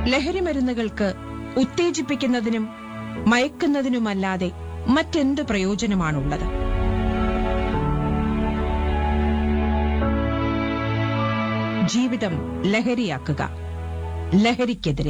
ലഹരി മരുന്നുകൾക്ക് ഉത്തേജിപ്പിക്കുന്നതിനും മയക്കുന്നതിനുമല്ലാതെ മറ്റെന്ത് പ്രയോജനമാണുള്ളത് ജീവിതം ലഹരിയാക്കുക ലഹരിക്കെതിരെ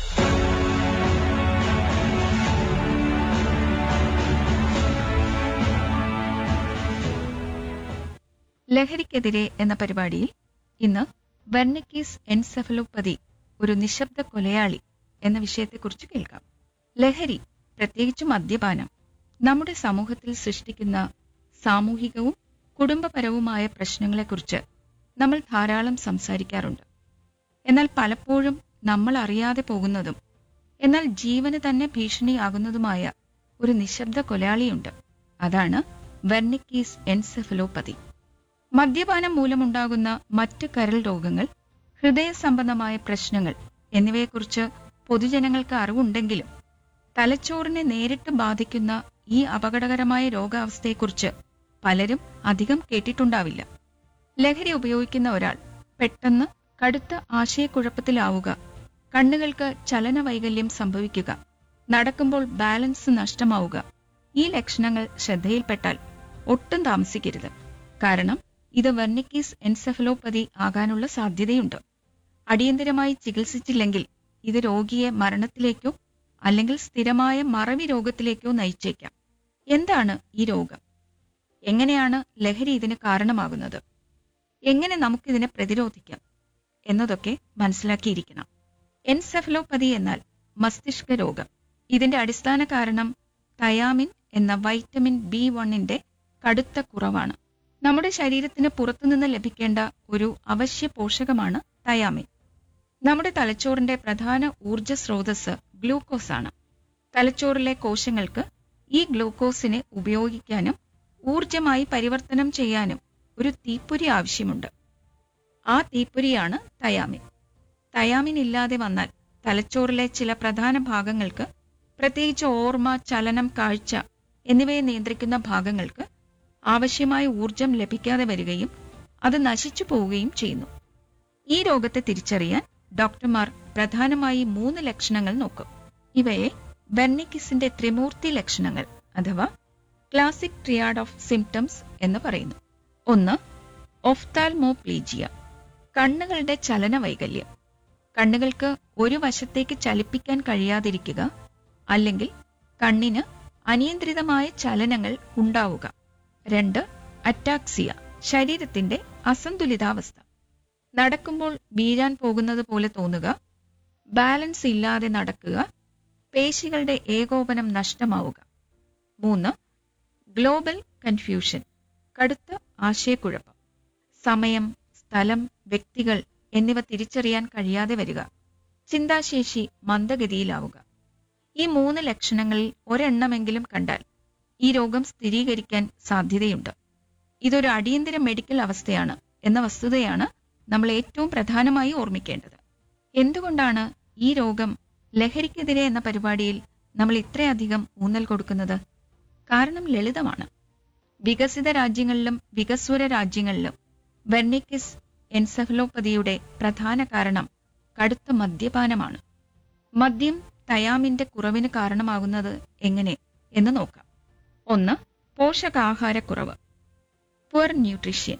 ലഹരിക്കെതിരെ എന്ന പരിപാടിയിൽ ഇന്ന് വെർണിക്കീസ് എൻസെഫലോപ്പതി ഒരു നിശബ്ദ കൊലയാളി എന്ന വിഷയത്തെക്കുറിച്ച് കേൾക്കാം ലഹരി പ്രത്യേകിച്ച് മദ്യപാനം നമ്മുടെ സമൂഹത്തിൽ സൃഷ്ടിക്കുന്ന സാമൂഹികവും കുടുംബപരവുമായ പ്രശ്നങ്ങളെക്കുറിച്ച് നമ്മൾ ധാരാളം സംസാരിക്കാറുണ്ട് എന്നാൽ പലപ്പോഴും നമ്മൾ അറിയാതെ പോകുന്നതും എന്നാൽ ജീവന് തന്നെ ഭീഷണിയാകുന്നതുമായ ഒരു നിശബ്ദ കൊലയാളിയുണ്ട് അതാണ് വെർണിക്കീസ് എൻസെഫലോപ്പതി മദ്യപാനം മൂലമുണ്ടാകുന്ന മറ്റ് കരൾ രോഗങ്ങൾ ഹൃദയ സംബന്ധമായ പ്രശ്നങ്ങൾ എന്നിവയെക്കുറിച്ച് പൊതുജനങ്ങൾക്ക് അറിവുണ്ടെങ്കിലും തലച്ചോറിനെ നേരിട്ട് ബാധിക്കുന്ന ഈ അപകടകരമായ രോഗാവസ്ഥയെക്കുറിച്ച് പലരും അധികം കേട്ടിട്ടുണ്ടാവില്ല ലഹരി ഉപയോഗിക്കുന്ന ഒരാൾ പെട്ടെന്ന് കടുത്ത ആശയക്കുഴപ്പത്തിലാവുക കണ്ണുകൾക്ക് ചലനവൈകല്യം സംഭവിക്കുക നടക്കുമ്പോൾ ബാലൻസ് നഷ്ടമാവുക ഈ ലക്ഷണങ്ങൾ ശ്രദ്ധയിൽപ്പെട്ടാൽ ഒട്ടും താമസിക്കരുത് കാരണം ഇത് വെർണിക്കീസ് എൻസെഫലോപ്പതി ആകാനുള്ള സാധ്യതയുണ്ട് അടിയന്തരമായി ചികിത്സിച്ചില്ലെങ്കിൽ ഇത് രോഗിയെ മരണത്തിലേക്കോ അല്ലെങ്കിൽ സ്ഥിരമായ മറവി രോഗത്തിലേക്കോ നയിച്ചേക്കാം എന്താണ് ഈ രോഗം എങ്ങനെയാണ് ലഹരി ഇതിന് കാരണമാകുന്നത് എങ്ങനെ നമുക്കിതിനെ പ്രതിരോധിക്കാം എന്നതൊക്കെ മനസ്സിലാക്കിയിരിക്കണം എൻസെഫലോപ്പതി എന്നാൽ മസ്തിഷ്ക രോഗം ഇതിന്റെ അടിസ്ഥാന കാരണം തയാമിൻ എന്ന വൈറ്റമിൻ ബി വണ്ണിന്റെ കടുത്ത കുറവാണ് നമ്മുടെ ശരീരത്തിന് പുറത്തുനിന്ന് ലഭിക്കേണ്ട ഒരു അവശ്യ പോഷകമാണ് തയാമിൻ നമ്മുടെ തലച്ചോറിന്റെ പ്രധാന ഊർജ സ്രോതസ് ഗ്ലൂക്കോസ് ആണ് തലച്ചോറിലെ കോശങ്ങൾക്ക് ഈ ഗ്ലൂക്കോസിനെ ഉപയോഗിക്കാനും ഊർജമായി പരിവർത്തനം ചെയ്യാനും ഒരു തീപ്പൊരി ആവശ്യമുണ്ട് ആ തീപ്പൊരിയാണ് തയാമിൻ തയാമിൻ ഇല്ലാതെ വന്നാൽ തലച്ചോറിലെ ചില പ്രധാന ഭാഗങ്ങൾക്ക് പ്രത്യേകിച്ച് ഓർമ്മ ചലനം കാഴ്ച എന്നിവയെ നിയന്ത്രിക്കുന്ന ഭാഗങ്ങൾക്ക് ആവശ്യമായ ഊർജം ലഭിക്കാതെ വരികയും അത് നശിച്ചു പോവുകയും ചെയ്യുന്നു ഈ രോഗത്തെ തിരിച്ചറിയാൻ ഡോക്ടർമാർ പ്രധാനമായി മൂന്ന് ലക്ഷണങ്ങൾ നോക്കും ഇവയെ ബെർണിക്കിസിന്റെ ത്രിമൂർത്തി ലക്ഷണങ്ങൾ അഥവാ ക്ലാസിക് ട്രിയാഡ് ഓഫ് സിംറ്റംസ് എന്ന് പറയുന്നു ഒന്ന് ഒഫ്താൽമോപ്ലീജിയ കണ്ണുകളുടെ ചലന വൈകല്യം കണ്ണുകൾക്ക് ഒരു വശത്തേക്ക് ചലിപ്പിക്കാൻ കഴിയാതിരിക്കുക അല്ലെങ്കിൽ കണ്ണിന് അനിയന്ത്രിതമായ ചലനങ്ങൾ ഉണ്ടാവുക രണ്ട് അറ്റാക്സിയ ശരീരത്തിന്റെ അസന്തുലിതാവസ്ഥ നടക്കുമ്പോൾ വീഴാൻ പോകുന്നത് പോലെ തോന്നുക ബാലൻസ് ഇല്ലാതെ നടക്കുക പേശികളുടെ ഏകോപനം നഷ്ടമാവുക മൂന്ന് ഗ്ലോബൽ കൺഫ്യൂഷൻ കടുത്ത ആശയക്കുഴപ്പം സമയം സ്ഥലം വ്യക്തികൾ എന്നിവ തിരിച്ചറിയാൻ കഴിയാതെ വരിക ചിന്താശേഷി മന്ദഗതിയിലാവുക ഈ മൂന്ന് ലക്ഷണങ്ങളിൽ ഒരെണ്ണമെങ്കിലും കണ്ടാൽ ഈ രോഗം സ്ഥിരീകരിക്കാൻ സാധ്യതയുണ്ട് ഇതൊരു അടിയന്തര മെഡിക്കൽ അവസ്ഥയാണ് എന്ന വസ്തുതയാണ് നമ്മൾ ഏറ്റവും പ്രധാനമായി ഓർമ്മിക്കേണ്ടത് എന്തുകൊണ്ടാണ് ഈ രോഗം ലഹരിക്കെതിരെ എന്ന പരിപാടിയിൽ നമ്മൾ ഇത്രയധികം ഊന്നൽ കൊടുക്കുന്നത് കാരണം ലളിതമാണ് വികസിത രാജ്യങ്ങളിലും വികസ്വര രാജ്യങ്ങളിലും വെർണിക്കിസ് എൻസെഫലോപ്പതിയുടെ പ്രധാന കാരണം കടുത്ത മദ്യപാനമാണ് മദ്യം തയാമിന്റെ കുറവിന് കാരണമാകുന്നത് എങ്ങനെ എന്ന് നോക്കാം ഒന്ന് പോഷകാഹാരക്കുറവ് പുവർ ന്യൂട്രീഷ്യൻ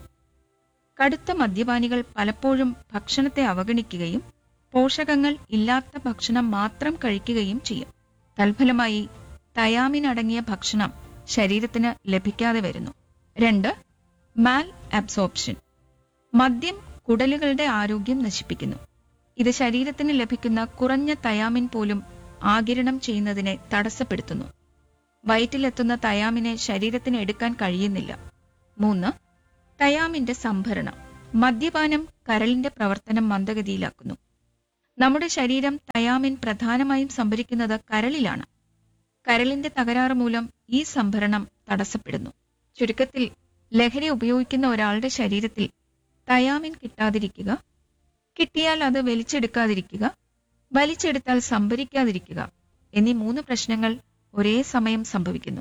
കടുത്ത മദ്യപാനികൾ പലപ്പോഴും ഭക്ഷണത്തെ അവഗണിക്കുകയും പോഷകങ്ങൾ ഇല്ലാത്ത ഭക്ഷണം മാത്രം കഴിക്കുകയും ചെയ്യും തൽഫലമായി തയാമിൻ അടങ്ങിയ ഭക്ഷണം ശരീരത്തിന് ലഭിക്കാതെ വരുന്നു രണ്ട് മാൽ അബ്സോർപ്ഷൻ മദ്യം കുടലുകളുടെ ആരോഗ്യം നശിപ്പിക്കുന്നു ഇത് ശരീരത്തിന് ലഭിക്കുന്ന കുറഞ്ഞ തയാമിൻ പോലും ആകിരണം ചെയ്യുന്നതിനെ തടസ്സപ്പെടുത്തുന്നു വയറ്റിലെത്തുന്ന തയാമിനെ ശരീരത്തിന് എടുക്കാൻ കഴിയുന്നില്ല മൂന്ന് തയാമിന്റെ സംഭരണം മദ്യപാനം കരളിന്റെ പ്രവർത്തനം മന്ദഗതിയിലാക്കുന്നു നമ്മുടെ ശരീരം തയാമിൻ പ്രധാനമായും സംഭരിക്കുന്നത് കരളിലാണ് കരളിന്റെ തകരാറ് മൂലം ഈ സംഭരണം തടസ്സപ്പെടുന്നു ചുരുക്കത്തിൽ ലഹരി ഉപയോഗിക്കുന്ന ഒരാളുടെ ശരീരത്തിൽ തയാമിൻ കിട്ടാതിരിക്കുക കിട്ടിയാൽ അത് വലിച്ചെടുക്കാതിരിക്കുക വലിച്ചെടുത്താൽ സംഭരിക്കാതിരിക്കുക എന്നീ മൂന്ന് പ്രശ്നങ്ങൾ ഒരേ സമയം സംഭവിക്കുന്നു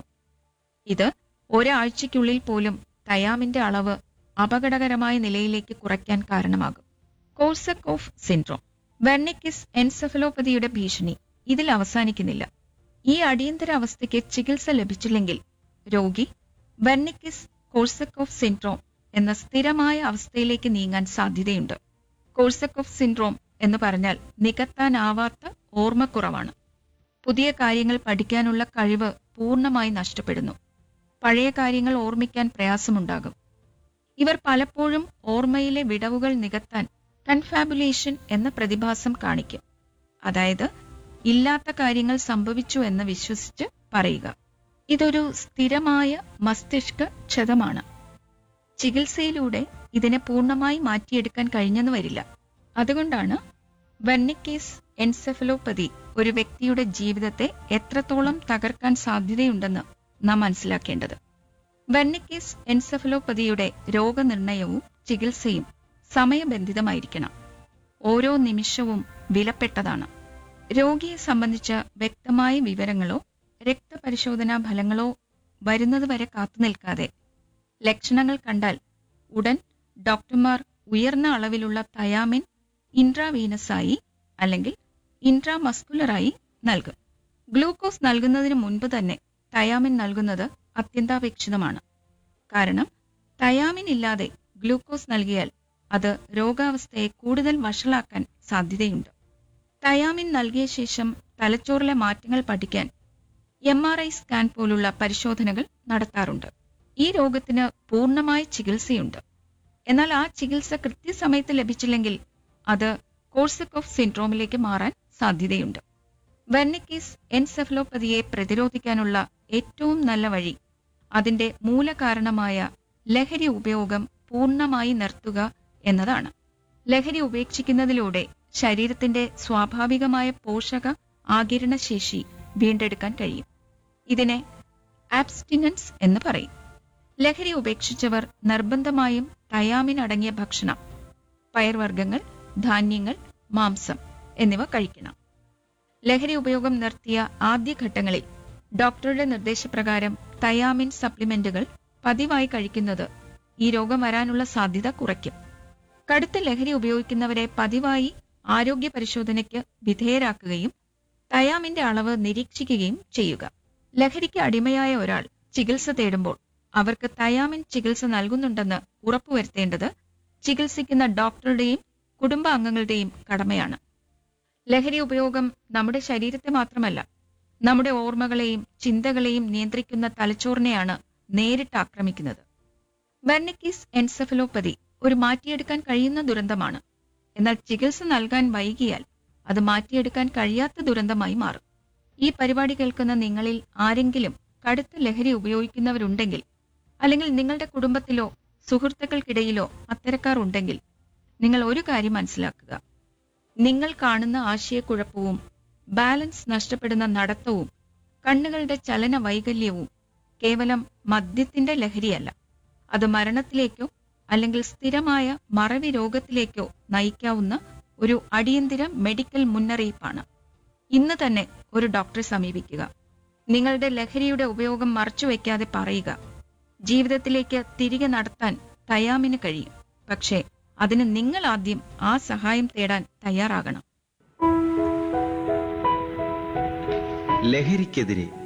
ഇത് ഒരാഴ്ചയ്ക്കുള്ളിൽ പോലും തയാമിന്റെ അളവ് അപകടകരമായ നിലയിലേക്ക് കുറയ്ക്കാൻ കാരണമാകും കോഴ്സക്കോഫ് സിൻഡ്രോം വെർണിക്കിസ് എൻസെഫലോപ്പതിയുടെ ഭീഷണി ഇതിൽ അവസാനിക്കുന്നില്ല ഈ അടിയന്തര അവസ്ഥയ്ക്ക് ചികിത്സ ലഭിച്ചില്ലെങ്കിൽ രോഗി വെർണിക്കിസ് കോഴ്സക്കോഫ് സിൻഡ്രോം എന്ന സ്ഥിരമായ അവസ്ഥയിലേക്ക് നീങ്ങാൻ സാധ്യതയുണ്ട് കോഴ്സക്കോഫ് സിൻഡ്രോം എന്ന് പറഞ്ഞാൽ നികത്താനാവാത്ത ഓർമ്മക്കുറവാണ് പുതിയ കാര്യങ്ങൾ പഠിക്കാനുള്ള കഴിവ് പൂർണ്ണമായി നഷ്ടപ്പെടുന്നു പഴയ കാര്യങ്ങൾ ഓർമ്മിക്കാൻ പ്രയാസമുണ്ടാകും ഇവർ പലപ്പോഴും ഓർമ്മയിലെ വിടവുകൾ നികത്താൻ കൺഫാബുലേഷൻ എന്ന പ്രതിഭാസം കാണിക്കും അതായത് ഇല്ലാത്ത കാര്യങ്ങൾ സംഭവിച്ചു എന്ന് വിശ്വസിച്ച് പറയുക ഇതൊരു സ്ഥിരമായ മസ്തിഷ്ക ക്ഷതമാണ് ചികിത്സയിലൂടെ ഇതിനെ പൂർണ്ണമായി മാറ്റിയെടുക്കാൻ കഴിഞ്ഞെന്ന് വരില്ല അതുകൊണ്ടാണ് വെർണിക്കേസ് എൻസെഫലോപ്പതി ഒരു വ്യക്തിയുടെ ജീവിതത്തെ എത്രത്തോളം തകർക്കാൻ സാധ്യതയുണ്ടെന്ന് നാം മനസ്സിലാക്കേണ്ടത് വെർണിക്കേസ് എൻസെഫലോപ്പതിയുടെ രോഗനിർണയവും ചികിത്സയും സമയബന്ധിതമായിരിക്കണം ഓരോ നിമിഷവും വിലപ്പെട്ടതാണ് രോഗിയെ സംബന്ധിച്ച വ്യക്തമായ വിവരങ്ങളോ രക്തപരിശോധനാ ഫലങ്ങളോ വരുന്നതുവരെ കാത്തുനിൽക്കാതെ ലക്ഷണങ്ങൾ കണ്ടാൽ ഉടൻ ഡോക്ടർമാർ ഉയർന്ന അളവിലുള്ള തയാമിൻ ഇൻട്രാവീനസായി അല്ലെങ്കിൽ ഇൻട്രാമസ്കുലറായി നൽകും ഗ്ലൂക്കോസ് നൽകുന്നതിന് മുൻപ് തന്നെ തയാമിൻ നൽകുന്നത് അത്യന്താപേക്ഷിതമാണ് കാരണം തയാമിൻ ഇല്ലാതെ ഗ്ലൂക്കോസ് നൽകിയാൽ അത് രോഗാവസ്ഥയെ കൂടുതൽ വഷളാക്കാൻ സാധ്യതയുണ്ട് തയാമിൻ നൽകിയ ശേഷം തലച്ചോറിലെ മാറ്റങ്ങൾ പഠിക്കാൻ എം ആർ ഐ സ്കാൻ പോലുള്ള പരിശോധനകൾ നടത്താറുണ്ട് ഈ രോഗത്തിന് പൂർണ്ണമായ ചികിത്സയുണ്ട് എന്നാൽ ആ ചികിത്സ കൃത്യസമയത്ത് ലഭിച്ചില്ലെങ്കിൽ അത് കോഴ്സക്കോഫ് സിൻഡ്രോമിലേക്ക് മാറാൻ സാധ്യതയുണ്ട് വെർണിക്കീസ് എൻസെഫലോപ്പതിയെ പ്രതിരോധിക്കാനുള്ള ഏറ്റവും നല്ല വഴി അതിന്റെ മൂലകാരണമായ ലഹരി ഉപയോഗം പൂർണ്ണമായി നിർത്തുക എന്നതാണ് ലഹരി ഉപേക്ഷിക്കുന്നതിലൂടെ ശരീരത്തിന്റെ സ്വാഭാവികമായ പോഷക ആകിരണ ശേഷി വീണ്ടെടുക്കാൻ കഴിയും ഇതിനെ ആബ്സ്റ്റിനൻസ് എന്ന് പറയും ലഹരി ഉപേക്ഷിച്ചവർ നിർബന്ധമായും തയാമിൻ അടങ്ങിയ ഭക്ഷണം പയർവർഗ്ഗങ്ങൾ ധാന്യങ്ങൾ മാംസം എന്നിവ കഴിക്കണം ലഹരി ഉപയോഗം നിർത്തിയ ആദ്യഘട്ടങ്ങളിൽ ഡോക്ടറുടെ നിർദ്ദേശപ്രകാരം തയാമിൻ സപ്ലിമെന്റുകൾ പതിവായി കഴിക്കുന്നത് ഈ രോഗം വരാനുള്ള സാധ്യത കുറയ്ക്കും കടുത്ത ലഹരി ഉപയോഗിക്കുന്നവരെ പതിവായി ആരോഗ്യ പരിശോധനയ്ക്ക് വിധേയരാക്കുകയും തയാമിന്റെ അളവ് നിരീക്ഷിക്കുകയും ചെയ്യുക ലഹരിക്ക് അടിമയായ ഒരാൾ ചികിത്സ തേടുമ്പോൾ അവർക്ക് തയാമിൻ ചികിത്സ നൽകുന്നുണ്ടെന്ന് ഉറപ്പുവരുത്തേണ്ടത് ചികിത്സിക്കുന്ന ഡോക്ടറുടെയും കുടുംബാംഗങ്ങളുടെയും കടമയാണ് ലഹരി ഉപയോഗം നമ്മുടെ ശരീരത്തെ മാത്രമല്ല നമ്മുടെ ഓർമ്മകളെയും ചിന്തകളെയും നിയന്ത്രിക്കുന്ന തലച്ചോറിനെയാണ് നേരിട്ട് ആക്രമിക്കുന്നത് വെർണിക്കീസ് എൻസെഫലോപ്പതി ഒരു മാറ്റിയെടുക്കാൻ കഴിയുന്ന ദുരന്തമാണ് എന്നാൽ ചികിത്സ നൽകാൻ വൈകിയാൽ അത് മാറ്റിയെടുക്കാൻ കഴിയാത്ത ദുരന്തമായി മാറും ഈ പരിപാടി കേൾക്കുന്ന നിങ്ങളിൽ ആരെങ്കിലും കടുത്ത ലഹരി ഉപയോഗിക്കുന്നവരുണ്ടെങ്കിൽ അല്ലെങ്കിൽ നിങ്ങളുടെ കുടുംബത്തിലോ സുഹൃത്തുക്കൾക്കിടയിലോ അത്തരക്കാർ ഉണ്ടെങ്കിൽ നിങ്ങൾ ഒരു കാര്യം മനസ്സിലാക്കുക നിങ്ങൾ കാണുന്ന ആശയക്കുഴപ്പവും ബാലൻസ് നഷ്ടപ്പെടുന്ന നടത്തവും കണ്ണുകളുടെ ചലന വൈകല്യവും കേവലം മദ്യത്തിന്റെ ലഹരിയല്ല അത് മരണത്തിലേക്കോ അല്ലെങ്കിൽ സ്ഥിരമായ മറവി രോഗത്തിലേക്കോ നയിക്കാവുന്ന ഒരു അടിയന്തര മെഡിക്കൽ മുന്നറിയിപ്പാണ് ഇന്ന് തന്നെ ഒരു ഡോക്ടറെ സമീപിക്കുക നിങ്ങളുടെ ലഹരിയുടെ ഉപയോഗം മറച്ചുവെക്കാതെ പറയുക ജീവിതത്തിലേക്ക് തിരികെ നടത്താൻ തയാമിന് കഴിയും പക്ഷേ അതിന് നിങ്ങൾ ആദ്യം ആ സഹായം തേടാൻ തയ്യാറാകണം ലഹരിക്കെതിരെ